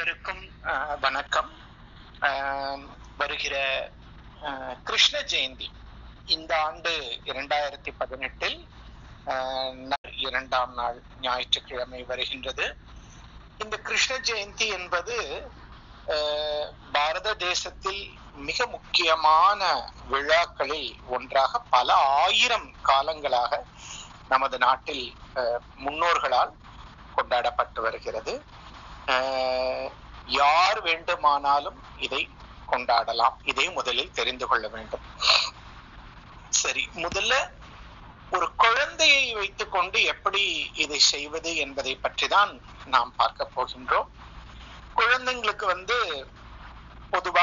அனைவருக்கும் அஹ், வணக்கம் அஹ், வருகிற அஹ், கிருஷ்ண ஜெயந்தி இந்த ஆண்டு இரண்டாயிரத்தி பதினெட்டில் அஹ், ந- இரண்டாம் நாள் ஞாயிற்றுக்கிழமை வருகின்றது இந்த கிருஷ்ண ஜெயந்தி என்பது அஹ், பாரத தேசத்தில் மிக முக்கியமான விழாக்களில் ஒன்றாக பல ஆயிரம் காலங்களாக நமது நாட்டில் அஹ், முன்னோர்களால் கொண்டாடப்பட்டு வருகிறது அஹ், யார் வேண்டுமானாலும் இதை கொண்டாடலாம் இதை முதலில் தெரிந்து கொள்ள வேண்டும் சரி முதல்ல ஒரு குழந்தையை வைத்துக்கொண்டு எப்படி இதை செய்வது என்பதை பற்றி தான் நாம் பார்க்க போகின்றோம் குழந்தைங்களுக்கு வந்து பொதுவா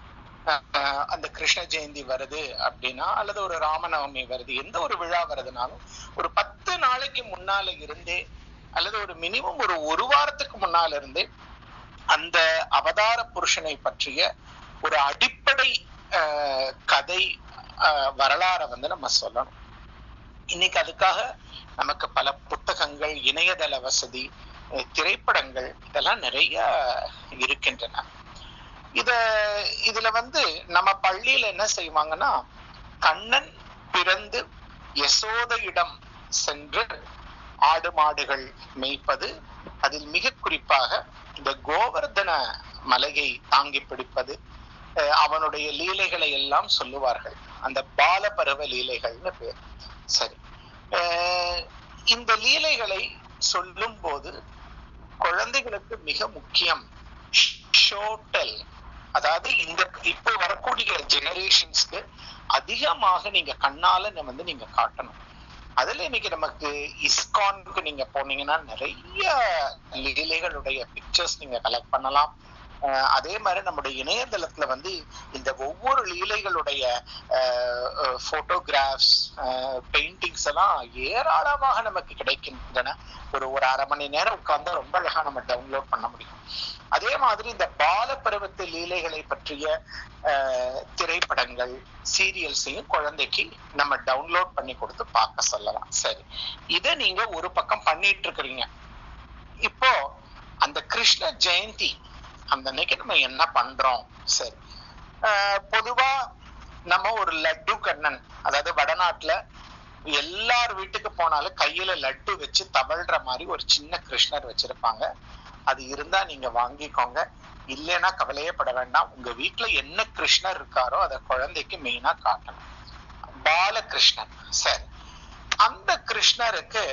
அஹ், அந்த கிருஷ்ண ஜெயந்தி வருது அப்படின்னா அல்லது ஒரு ராமநவமி வருது எந்த ஒரு விழா வருதுனாலும் ஒரு பத்து நாளைக்கு முன்னால இருந்தே அல்லது ஒரு மினிமம் ஒரு ஒரு வாரத்துக்கு முன்னால இருந்தே அந்த அவதார புருஷனை பற்றிய ஒரு அடிப்படை அஹ், கதை அஹ், வரலாறை வந்து நம்ம சொல்லணும் இன்னைக்கு அதுக்காக நமக்கு பல புத்தகங்கள் இணையதள வசதி அஹ், திரைப்படங்கள் இதெல்லாம் நிறைய இருக்கின்றன இத இதுல வந்து நம்ம பள்ளியில என்ன செய்வாங்கன்னா கண்ணன் பிறந்து யசோதையிடம் சென்று ஆடு மாடுகள் மேய்ப்பது அதில் மிக குறிப்பாக இந்த கோவர்தன மலையை தாங்கி பிடிப்பது அஹ் அவனுடைய லீலைகளை எல்லாம் சொல்லுவார்கள் அந்த பால பருவ லீலைகள்னு பேர் சரி அஹ் இந்த லீலைகளை சொல்லும் போது குழந்தைகளுக்கு மிக முக்கியம் ஷோட்டல் அதாவது இந்த இப்போ வரக்கூடிய ஜெனரேஷன்ஸ்க்கு அதிகமாக நீங்க கண்ணால நம்ம வந்து நீங்க காட்டணும் அதுல இன்னைக்கு நமக்கு இஸ்கானுக்கு நீங்க போனீங்கன்னா நிறைய லீலைகளுடைய பிக்சர்ஸ் நீங்க கலெக்ட் பண்ணலாம் அஹ் அதே மாதிரி நம்முடைய இணையதளத்துல வந்து இந்த ஒவ்வொரு லீலைகளுடைய போட்டோகிராஃப்ஸ் பெயிண்டிங்ஸ் எல்லாம் ஏராளமாக நமக்கு கிடைக்கின்றன ஒரு ஒரு அரை மணி நேரம் உட்கார்ந்தா ரொம்ப அழகா நம்ம டவுன்லோட் பண்ண முடியும் அதே மாதிரி இந்த பால பருவத்து லீலைகளை பற்றிய அஹ், திரைப்படங்கள் சீரியல்ஸையும் குழந்தைக்கு நம்ம டவுன்லோட் பண்ணி கொடுத்து பார்க்க சொல்லலாம் சரி இதை நீங்க ஒரு பக்கம் பண்ணிட்டு இருக்கிறீங்க இப்போ அந்த கிருஷ்ண ஜெயந்தி அந்த அன்னைக்கு நம்ம என்ன பண்றோம் சரி அஹ், பொதுவா நம்ம ஒரு லட்டு கண்ணன் அதாவது வடநாட்டுல எல்லார் வீட்டுக்கு போனாலும் கையில லட்டு வச்சு தவழ்ற மாதிரி ஒரு சின்ன கிருஷ்ணர் வச்சிருப்பாங்க அது இருந்தா நீங்க வாங்கிக்கோங்க இல்லைன்னா கவலையே பட வேண்டாம் உங்க வீட்டுல என்ன கிருஷ்ணர் இருக்காரோ அதை குழந்தைக்கு மெயினா காட்டணும் பாலகிருஷ்ணன் சரி அந்த கிருஷ்ணருக்கு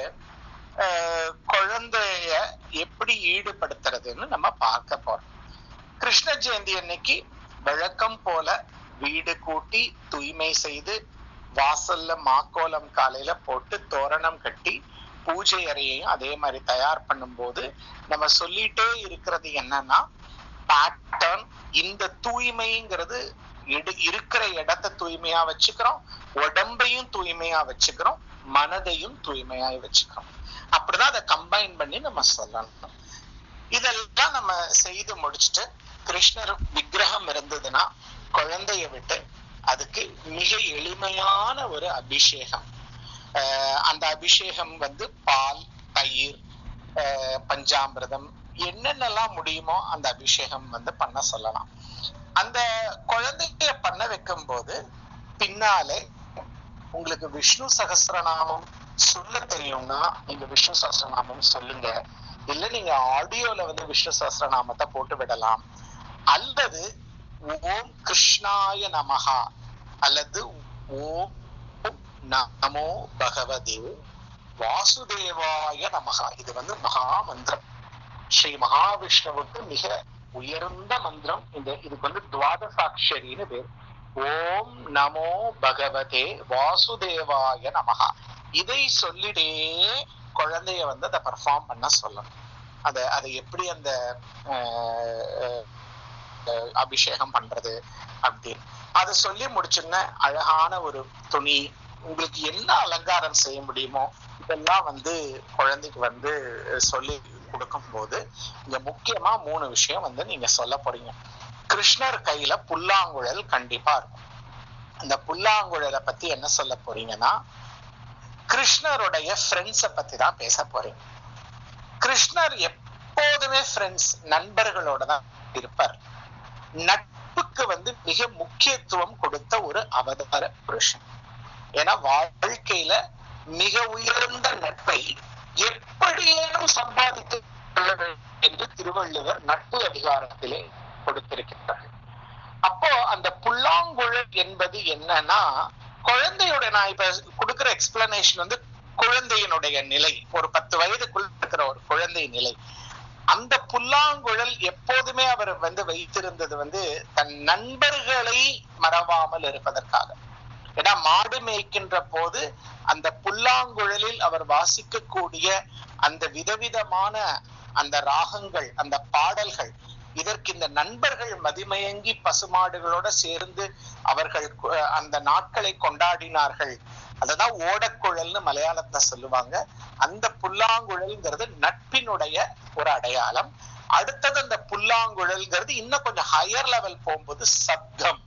அஹ், குழந்தைய எப்படி ஈடுபடுத்துறதுன்னு நம்ம பார்க்க போறோம் கிருஷ்ண ஜெயந்தி அன்னைக்கு வழக்கம் போல வீடு கூட்டி தூய்மை செய்து வாசல்ல மாக்கோலம் காலையில போட்டு தோரணம் கட்டி பூஜை அறையையும் அதே மாதிரி தயார் பண்ணும்போது நம்ம சொல்லிட்டே இருக்கிறது என்னன்னா பேட்டர்ன் இந்த தூய்மைங்கிறது இடு- இருக்கிற இடத்த தூய்மையா வச்சுக்கிறோம் உடம்பையும் தூய்மையா வச்சுக்கிறோம் மனதையும் தூய்மையா வச்சுக்கிறோம் அப்படிதான் அதை கம்பைன் பண்ணி நம்ம சொல்லணும் இதெல்லாம் நம்ம செய்து முடிச்சுட்டு கிருஷ்ணர் விக்கிரகம் இருந்ததுன்னா குழந்தைய விட்டு அதுக்கு மிக எளிமையான ஒரு அபிஷேகம் ஆஹ் அந்த அபிஷேகம் வந்து பால் தயிர் ஆஹ் பஞ்சாமிர்தம் என்னென்னலாம் முடியுமோ அந்த அபிஷேகம் வந்து பண்ண சொல்லலாம் அந்த குழந்தைய பண்ண வைக்கும் போது பின்னாலே உங்களுக்கு விஷ்ணு சகஸ்ரநாமம் சொல்ல தெரியும்னா நீங்க விஷ்ணு சகஸ்ரநாமம் சொல்லுங்க இல்ல நீங்க ஆடியோல வந்து விஷ்ணு சகஸ்ரநாமத்தை போட்டு விடலாம் அல்லது ஓம் கிருஷ்ணாய நமஹா அல்லது ஓம் நமோ பகவதே வாசுதேவாய நமஹா இது வந்து மகா மந்திரம் ஸ்ரீ மகாவிஷ்ணுவுக்கு மிக உயர்ந்த மந்திரம் இந்த இதுக்கு வந்து துவாதசாட்சரின்னு பேர் ஓம் நமோ பகவதே வாசுதேவாய நமஹா இதை சொல்லிடே குழந்தைய வந்து அதை பர்ஃபார்ம் பண்ண சொல்லணும் அத அதை எப்படி அந்த அஹ், அஹ், அபிஷேகம் பண்றது அப்படின்னு அதை சொல்லி முடிச்சுன்னா அழகான ஒரு துணி உங்களுக்கு என்ன அலங்காரம் செய்ய முடியுமோ இதெல்லாம் வந்து குழந்தைக்கு வந்து சொல்லி கொடுக்கும் போது இங்க முக்கியமா மூணு விஷயம் வந்து நீங்க சொல்ல போறீங்க கிருஷ்ணர் கையில புல்லாங்குழல் கண்டிப்பா இருக்கும் அந்த புல்லாங்குழலை பத்தி என்ன சொல்ல போறீங்கன்னா கிருஷ்ணருடைய ஃப்ரெண்ட்ஸை பத்தி தான் பேச போறீங்க கிருஷ்ணர் எப்ப எப்போதுமே ஃப்ரெண்ட்ஸ் நண்பர்களோட தான் இருப்பார் நட்புக்கு வந்து மிக முக்கியத்துவம் கொடுத்த ஒரு அவதார புருஷன் ஏன்னா வாழ்க்கையில மிக உயர்ந்த நட்பை எப்படியேனும் சம்பாதித்து கொள்ள வேண்டும் என்று திருவள்ளுவர் நட்பு அதிகாரத்திலே கொடுத்திருக்கிறார் அப்போ அந்த புல்லாங்குழல் என்பது என்னன்னா குழந்தையோட நான் இப்ப கொடுக்கிற எக்ஸ்பிளனேஷன் வந்து குழந்தையினுடைய நிலை ஒரு பத்து வயதுக்குள் இருக்கிற ஒரு குழந்தை நிலை அந்த புல்லாங்குழல் எப்போதுமே அவர் வந்து வைத்திருந்தது வந்து தன் நண்பர்களை மறவாமல் இருப்பதற்காக ஏன்னா மாடு மேய்க்கின்ற போது அந்த புல்லாங்குழலில் அவர் வாசிக்கக்கூடிய அந்த விதவிதமான அந்த ராகங்கள் அந்த பாடல்கள் இதற்கு இந்த நண்பர்கள் மதிமயங்கி பசுமாடுகளோட சேர்ந்து அவர்கள் அந்த நாட்களை கொண்டாடினார்கள் அததான் ஓடக்குழல்னு மலையாளத்தை சொல்லுவாங்க அந்த புல்லாங்குழல்ங்கிறது நட்பினுடைய ஒரு அடையாளம் அடுத்தது அந்த புல்லாங்குழல்ங்கிறது இன்னும் கொஞ்சம் ஹையர் லெவல் போகும்போது சப்தம்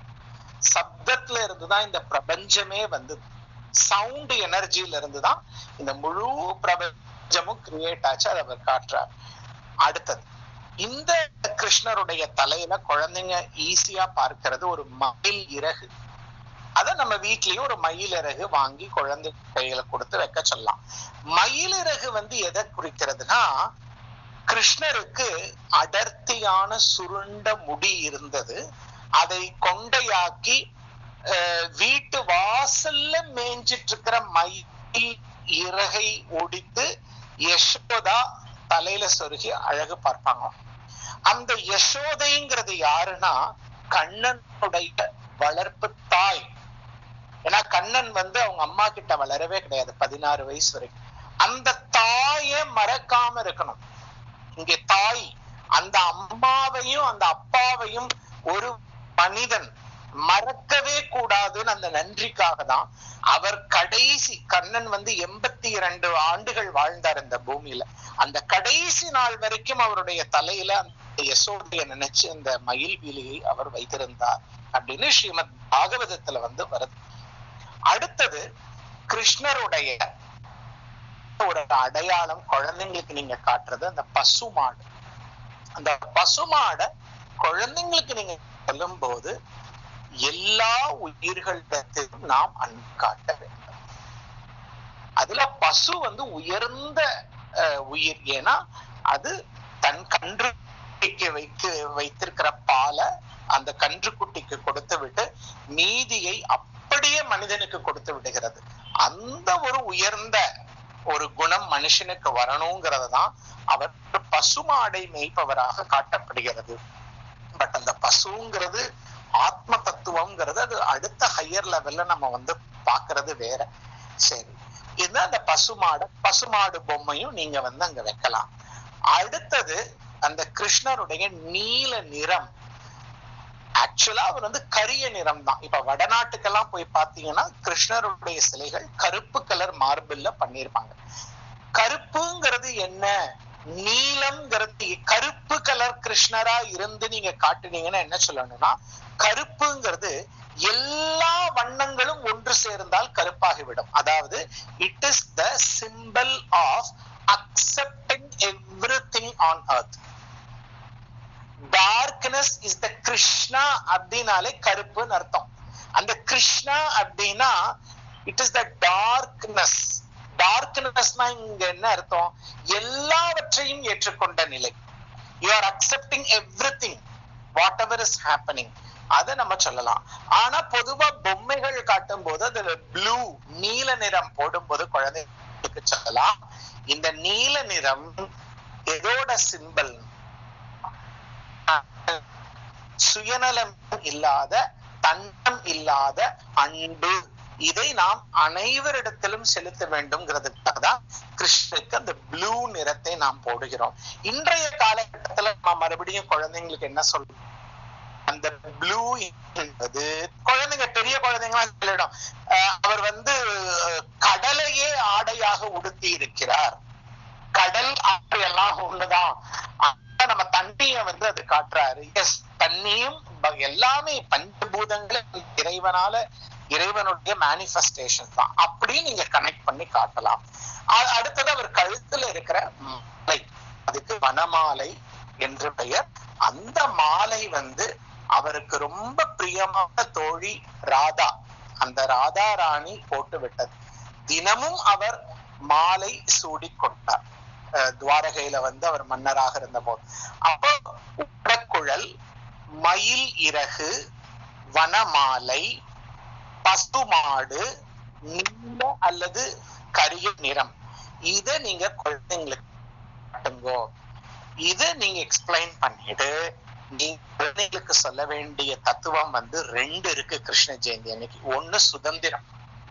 சப்தத்துல இருந்துதான் இந்த பிரபஞ்சமே வந்து சவுண்ட் எனர்ஜியில இருந்துதான் இந்த முழு பிரபஞ்சமும் கிரியேட் ஆச்சு அதை அவர் காட்டுறார் அடுத்தது இந்த கிருஷ்ணருடைய தலையில குழந்தைங்க ஈஸியா பார்க்கிறது ஒரு மயில் இறகு அத நம்ம வீட்லயும் ஒரு மயில் இறகு வாங்கி குழந்தை கையில கொடுத்து வைக்க சொல்லலாம் மயில் இறகு வந்து எதை குறிக்கிறதுனா கிருஷ்ணருக்கு அடர்த்தியான சுருண்ட முடி இருந்தது அதை கொண்டையாக்கி வீட்டு வாசல்ல மேய்ஞ்சிட்டு இருக்கிற மயில் இறகை ஒடித்து யசோதா தலையில சொருகி அழகு பார்ப்பாங்க அந்த யசோதைங்கிறது யாருன்னா கண்ணனுடைய வளர்ப்பு தாய் ஏன்னா கண்ணன் வந்து அவங்க அம்மா கிட்ட வளரவே கிடையாது பதினாறு வயசு வரைக்கும் அந்த தாய மறக்காம இருக்கணும் இங்க தாய் அந்த அம்மாவையும் அந்த அப்பாவையும் ஒரு மனிதன் மறக்கவே கூடாதுன்னு அந்த நன்றிக்காக தான் அவர் கடைசி கண்ணன் வந்து எண்பத்தி இரண்டு ஆண்டுகள் வாழ்ந்தார் இந்த பூமியில அந்த கடைசி நாள் வரைக்கும் அவருடைய தலையில அந்த யசோதைய நினைச்சு அந்த மயில் வீலியை அவர் வைத்திருந்தார் அப்படின்னு ஸ்ரீமத் பாகவதத்துல வந்து வருது அடுத்தது கிருஷ்ணருடைய ஒரு அடையாளம் குழந்தைங்களுக்கு நீங்க காட்டுறது அந்த பசுமாடு அந்த பசுமாட குழந்தைங்களுக்கு நீங்க சொல்லும் போது எல்லா உயிர்களிடத்திலும் நாம் அன்பு காட்ட வேண்டும் அதுல பசு வந்து உயர்ந்த உயிர் ஏன்னா அது தன் கன்றுக்கு வைத்து வைத்திருக்கிற பாலை அந்த கன்றுக்குட்டிக்கு கொடுத்து விட்டு மீதியை அப்படியே மனிதனுக்கு கொடுத்து விடுகிறது அந்த ஒரு உயர்ந்த ஒரு குணம் மனுஷனுக்கு வரணுங்கிறத தான் அவர் பசுமாடை மேய்ப்பவராக காட்டப்படுகிறது பட் அந்த பசுங்கிறது ஆத்ம தத்துவம்ங்கிறது அது அடுத்த ஹையர் லெவல்ல நம்ம வந்து பாக்குறது வேற சரி இதுதான் அந்த பசுமாடு பசுமாடு பொம்மையும் நீங்க வந்து அங்க வைக்கலாம் அடுத்தது அந்த கிருஷ்ணருடைய நீல நிறம் ஆக்சுவலா அவர் வந்து கரிய நிறம் தான் இப்ப வடநாட்டுக்கெல்லாம் போய் பாத்தீங்கன்னா கிருஷ்ணருடைய சிலைகள் கருப்பு கலர் மார்பிள்ல பண்ணிருப்பாங்க கருப்புங்கிறது என்ன நீலம்ங்கிறது கருப்பு கலர் கிருஷ்ணரா இருந்து நீங்க காட்டுனீங்கன்னா என்ன சொல்லணும்னா கருப்புங்கிறது எல்லா வண்ணங்களும் ஒன்று சேர்ந்தால் கருப்பாகிவிடும் அதாவது it is the simple of accepting everything on earth darkness is the Krishna அப்படின்னாலே கருப்புன்னு அர்த்தம் அந்த கிருஷ்ணா அப்படின்னா இட் இஸ் த டார்க்னஸ் டார்க்னஸ்னா இங்க என்ன அர்த்தம் எல்லாவற்றையும் ஏற்றுக்கொண்ட நிலை you are accepting everything whatever is happening அதை நம்ம சொல்லலாம் ஆனா பொதுவா பொம்மைகள் காட்டும் போது அதுல ப்ளூ நீல நிறம் போடும்போது குழந்தைகளுக்கு சொல்லலாம் இந்த நீல நிறம் எதோட சிம்பல் சுயநலம் இல்லாத தன்னம் இல்லாத அன்பு இதை நாம் அனைவரிடத்திலும் செலுத்த வேண்டும்ங்கிறதுக்காக தான் கிருஷ்ணருக்கு அந்த ப்ளூ நிறத்தை நாம் போடுகிறோம் இன்றைய காலகட்டத்துல நம்ம மறுபடியும் குழந்தைங்களுக்கு என்ன சொல்றோம் அந்த ப்ளூ என்பது குழந்தைங்க பெரிய குழந்தைங்களாம் சொல்லிடும் அவர் வந்து கடலையே ஆடையாக உடுத்தி இருக்கிறார் கடல் ஆடை எல்லாம் ஒண்ணுதான் நம்ம தண்ணிய வந்து அது காட்டுறாரு எஸ் தண்ணியும் எல்லாமே பஞ்சபூதங்களும் இறைவனால இறைவனுடைய மேனிஃபெஸ்டேஷன் தான் அப்படி நீங்க கனெக்ட் பண்ணி காட்டலாம் அடுத்தது அவர் கழுத்துல இருக்கிற மலை அதுக்கு வனமாலை என்று பெயர் அந்த மாலை வந்து அவருக்கு ரொம்ப பிரியமான தோழி ராதா அந்த ராதா ராணி போட்டு விட்டது தினமும் அவர் மாலை சூடி கொண்டார் அஹ் துவாரகையில வந்து அவர் மன்னராக இருந்த போது அப்போ உடக்குழல் மயில் இறகு வனமாலை பசுமாடு நீல அல்லது கரிய நிறம் இத நீங்க குழந்தைங்களுக்கு காட்டுங்கோ இத நீங்க எக்ஸ்பிளைன் பண்ணிட்டு நீங்க குழந்தைங்களுக்கு சொல்ல வேண்டிய தத்துவம் வந்து ரெண்டு இருக்கு கிருஷ்ண ஜெயந்தி அன்னைக்கு ஒண்ணு சுதந்திரம்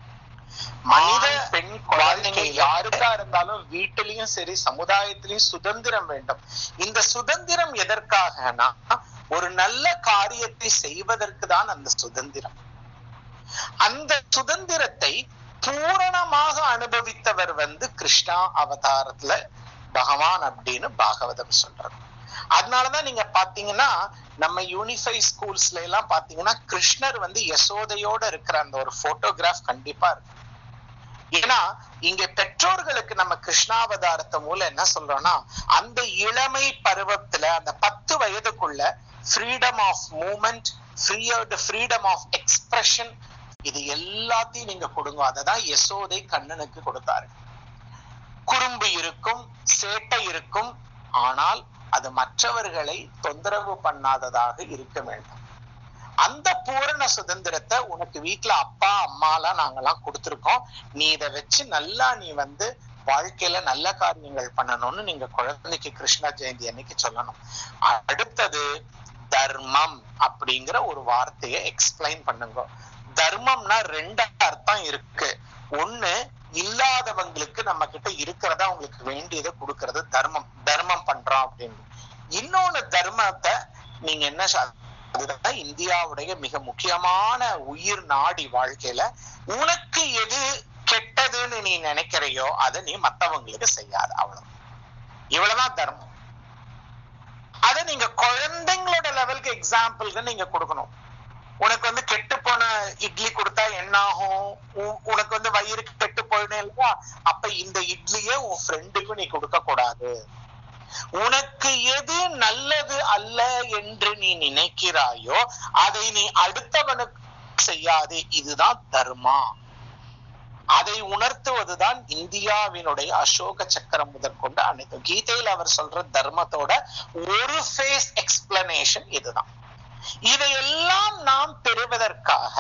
மனித பெண் குழந்தைங்க யாருக்கா இருந்தாலும் வீட்டிலையும் சரி சமுதாயத்திலையும் சுதந்திரம் வேண்டும் இந்த சுதந்திரம் எதற்காகனா ஒரு நல்ல காரியத்தை செய்வதற்கு தான் அந்த சுதந்திரம் அந்த சுதந்திரத்தை பூரணமாக அனுபவித்தவர் வந்து கிருஷ்ணா அவதாரத்துல பகவான் அப்படின்னு பாகவதம் சொல்றது அதனாலதான் நீங்க பாத்தீங்கன்னா நம்ம யூனிஃபை ஸ்கூல்ஸ்ல எல்லாம் பாத்தீங்கன்னா கிருஷ்ணர் வந்து யசோதையோட இருக்கிற அந்த ஒரு போட்டோகிராஃப் கண்டிப்பா இருக்கு ஏன்னா இங்க பெற்றோர்களுக்கு நம்ம கிருஷ்ணாவதாரத்தை மூலம் என்ன சொல்றோம்னா அந்த இளமை பருவத்துல அந்த பத்து வயதுக்குள்ள ஃப்ரீடம் ஆஃப் மூமெண்ட் ஃப்ரீயோட ஃப்ரீடம் ஆஃப் எக்ஸ்பிரஷன் இது எல்லாத்தையும் நீங்க கொடுங்க அததான் யசோதை கண்ணனுக்கு கொடுத்தாரு குறும்பு இருக்கும் சேட்டை இருக்கும் ஆனால் அது மற்றவர்களை தொந்தரவு பண்ணாததாக இருக்க வேண்டும் அந்த பூரண சுதந்திரத்தை உனக்கு வீட்டுல அப்பா அம்மாலாம் நாங்கெல்லாம் கொடுத்துருக்கோம் நீ இதை வச்சு நல்லா நீ வந்து வாழ்க்கையில நல்ல காரியங்கள் பண்ணணும்னு நீங்க குழந்தைக்கு கிருஷ்ண ஜெயந்தி அன்னைக்கு சொல்லணும் அடுத்தது தர்மம் அப்படிங்கிற ஒரு வார்த்தையை எக்ஸ்பிளைன் பண்ணுங்க தர்மம்னா ரெண்டு அர்த்தம் இருக்கு ஒண்ணு இல்லாதவங்களுக்கு நம்ம கிட்ட இருக்கிறத அவங்களுக்கு வேண்டியதை கொடுக்கறது தர்மம் தர்மம் பண்றோம் அப்படின்னு இன்னொன்னு தர்மத்தை நீங்க என்ன அதுதான் இந்தியாவுடைய மிக முக்கியமான உயிர் நாடி வாழ்க்கையில உனக்கு எது கெட்டதுன்னு நீ நினைக்கிறையோ அதை நீ மத்தவங்களுக்கு செய்யாத அவ்வளவு இவ்வளவுதான் தர்மம் அதை நீங்க குழந்தைங்களோட லெவலுக்கு எக்ஸாம்பிளுக்கு நீங்க கொடுக்கணும் உனக்கு வந்து கெட்டு போன இட்லி கொடுத்தா என்ன ஆகும் உனக்கு வந்து வயிறு கெட்டு போயிடும் இல்லையா அப்ப இந்த இட்லியே உன் ஃப்ரெண்டுக்கு நீ கொடுக்க கூடாது உனக்கு எது நல்லது அல்ல என்று நீ நினைக்கிறாயோ அதை நீ அடுத்தவனுக்கு செய்யாதே இதுதான் தர்மா அதை உணர்த்துவதுதான் இந்தியாவினுடைய அசோக சக்கரம் முதற்கொண்டு அனைத்து கீதையில் அவர் சொல்ற தர்மத்தோட ஒரு ஃபேஸ் எக்ஸ்பிளனேஷன் இதுதான் இதையெல்லாம் நாம் பெறுவதற்காக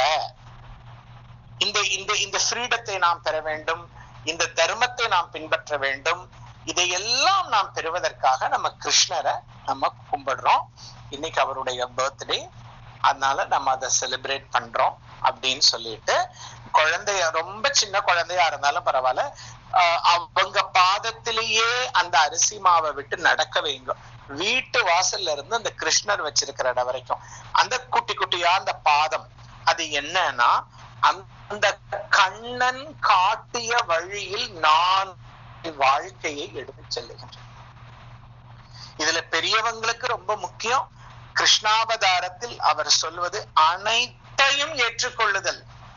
இந்த இந்த இந்த ஃப்ரீடத்தை நாம் பெற வேண்டும் இந்த தர்மத்தை நாம் பின்பற்ற வேண்டும் இதையெல்லாம் நாம் பெறுவதற்காக நம்ம கிருஷ்ணரை நம்ம கும்பிடுறோம் இன்னைக்கு அவருடைய பர்த்டே அதனால நம்ம அதை செலிப்ரேட் பண்றோம் அப்படின்னு சொல்லிட்டு குழந்தைய ரொம்ப சின்ன குழந்தையா இருந்தாலும் பரவாயில்ல அவங்க பாதத்திலேயே அந்த அரிசி மாவை விட்டு நடக்க வைங்க வீட்டு வாசல்ல இருந்து அந்த கிருஷ்ணர் வச்சிருக்கிற இடம் வரைக்கும் அந்த குட்டி குட்டியா அந்த பாதம் அது என்னன்னா அந்த கண்ணன் காட்டிய வழியில் நான் வாழ்க்கையை எடுத்து செல்லுகின்றேன் இதுல பெரியவங்களுக்கு ரொம்ப முக்கியம் கிருஷ்ணாவதாரத்தில் அவர் சொல்வது அனைத்தையும் ஏற்றுக்கொள்ளுதல்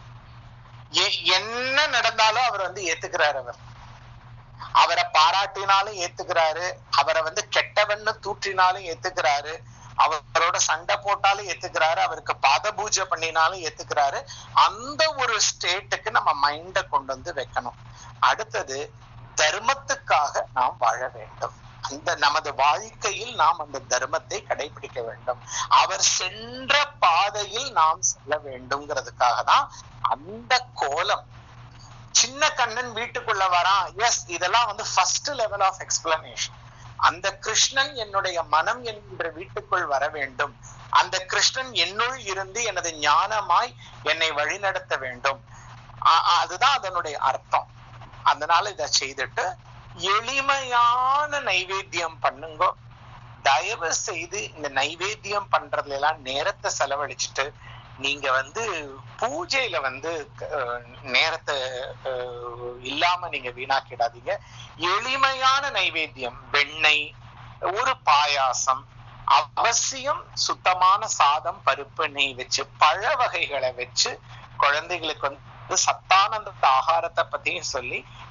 என்ன நடந்தாலும் அவர் வந்து ஏத்துக்கிறார் அவர் அவரை பாராட்டினாலும் ஏத்துக்கிறாரு அவரை வந்து கெட்டவன்னு தூற்றினாலும் ஏத்துக்கிறாரு அவரோட சண்டை போட்டாலும் ஏத்துக்கிறாரு அவருக்கு பாத பூஜை பண்ணினாலும் ஏத்துக்கிறாரு அந்த ஒரு ஸ்டேட்டுக்கு நம்ம மைண்ட கொண்டு வந்து வைக்கணும் அடுத்தது தர்மத்துக்காக நாம் வாழ வேண்டும் அந்த நமது வாழ்க்கையில் நாம் அந்த தர்மத்தை கடைபிடிக்க வேண்டும் அவர் சென்ற பாதையில் நாம் செல்ல வேண்டும்ங்கிறதுக்காக தான் அந்த கோலம் சின்ன கண்ணன் வீட்டுக்குள்ள வரான் எஸ் இதெல்லாம் வந்து ஃபர்ஸ்ட் லெவல் ஆஃப் எக்ஸ்பிளனேஷன் அந்த கிருஷ்ணன் என்னுடைய மனம் என்ற வீட்டுக்குள் வர வேண்டும் அந்த கிருஷ்ணன் என்னுள் இருந்து எனது ஞானமாய் என்னை வழிநடத்த வேண்டும் அதுதான் அதனுடைய அர்த்தம் அதனால இதை செய்துட்டு எளிமையான நைவேத்தியம் பண்ணுங்க தயவு செய்து இந்த நைவேத்தியம் பண்றதுல எல்லாம் நேரத்தை செலவழிச்சுட்டு நீங்க வந்து பூஜையில வந்து நேரத்தை இல்லாம நீங்க வீணாக்கிடாதீங்க எளிமையான நைவேத்தியம் வெண்ணெய் ஒரு பாயாசம் அவசியம் சுத்தமான சாதம் பருப்பு நெய் வச்சு பழ வகைகளை வச்சு குழந்தைகளுக்கு வந்து சத்தானந்த ஆகாரத்தை பத்தியும் சொல்லி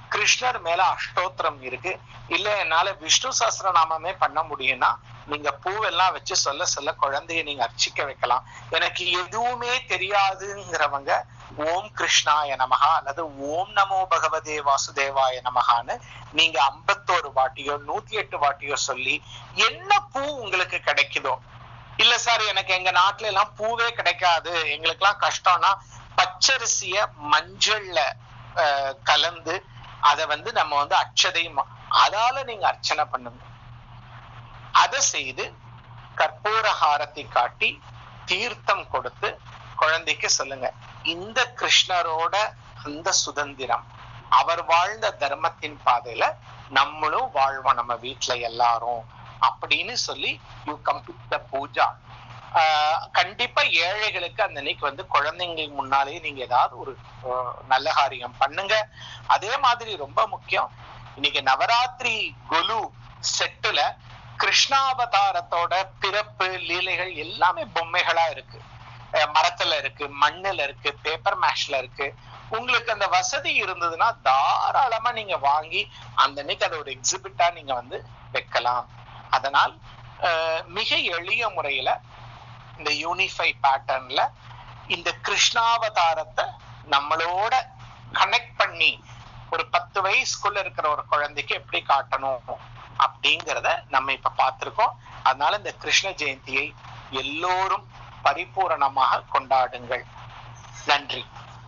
கிருஷ்ணர் மேல அஷ்டோத்திரம் இருக்கு இல்ல என்னால விஷ்ணு சஹஸ்ரநாமமே பண்ண முடியும்னா நீங்க பூவெல்லாம் வச்சு சொல்ல சொல்ல குழந்தைய நீங்க அர்ச்சிக்க வைக்கலாம் எனக்கு எதுவுமே தெரியாதுங்கிறவங்க ஓம் கிருஷ்ணாய நமகா அல்லது ஓம் நமோ பகவதே வாசுதேவாய நமகான்னு நீங்க ஐம்பத்தோரு வாட்டியோ நூத்தி எட்டு வாட்டியோ சொல்லி என்ன பூ உங்களுக்கு கிடைக்குதோ இல்ல சார் எனக்கு எங்க நாட்டுல எல்லாம் பூவே கிடைக்காது எங்களுக்கு எல்லாம் கஷ்டம்னா பச்சரிசிய மஞ்சள்ல அஹ், கலந்து அதை வந்து நம்ம வந்து அச்சதை ம- அதால நீங்க அர்ச்சனை பண்ணுங்க அதை செய்து கற்பூர ஹாரத்தை காட்டி தீர்த்தம் கொடுத்து குழந்தைக்கு சொல்லுங்க இந்த கிருஷ்ணரோட அந்த சுதந்திரம் அவர் வாழ்ந்த தர்மத்தின் பாதையில நம்மளும் வாழ்வோம் நம்ம வீட்ல எல்லாரும் அப்படின்னு சொல்லி you complete the puja ah கண்டிப்பா ஏழைகளுக்கு அந்த அன்னைக்கு வந்து குழந்தைங்களுக்கு முன்னாலேயே நீங்க ஏதாவது ஒரு ஆஹ் நல்ல காரியம் பண்ணுங்க அதே மாதிரி ரொம்ப முக்கியம் இன்னைக்கு நவராத்திரி கொலு செட்டுல கிருஷ்ணாவதாரத்தோட பிறப்பு லீலைகள் எல்லாமே பொம்மைகளா இருக்கு அஹ் மரத்துல இருக்கு மண்ணுல இருக்கு பேப்பர் மேஷ்ல இருக்கு உங்களுக்கு அந்த வசதி இருந்ததுன்னா தாராளமா நீங்க வாங்கி அந்த அன்னைக்கு அதை ஒரு எக்ஸிபிட்டா நீங்க வந்து வைக்கலாம் அதனால் அஹ், மிக எளிய முறையில இந்த யூனிஃபை பேட்டர்ன்ல இந்த கிருஷ்ணாவதாரத்தை நம்மளோட கனெக்ட் பண்ணி ஒரு பத்து வயசுக்குள்ள இருக்கிற ஒரு குழந்தைக்கு எப்படி காட்டணும் அப்படிங்கிறத நம்ம இப்ப பார்த்திருக்கோம் அதனால இந்த கிருஷ்ண ஜெயந்தியை எல்லோரும் பரிபூரணமாக கொண்டாடுங்கள் நன்றி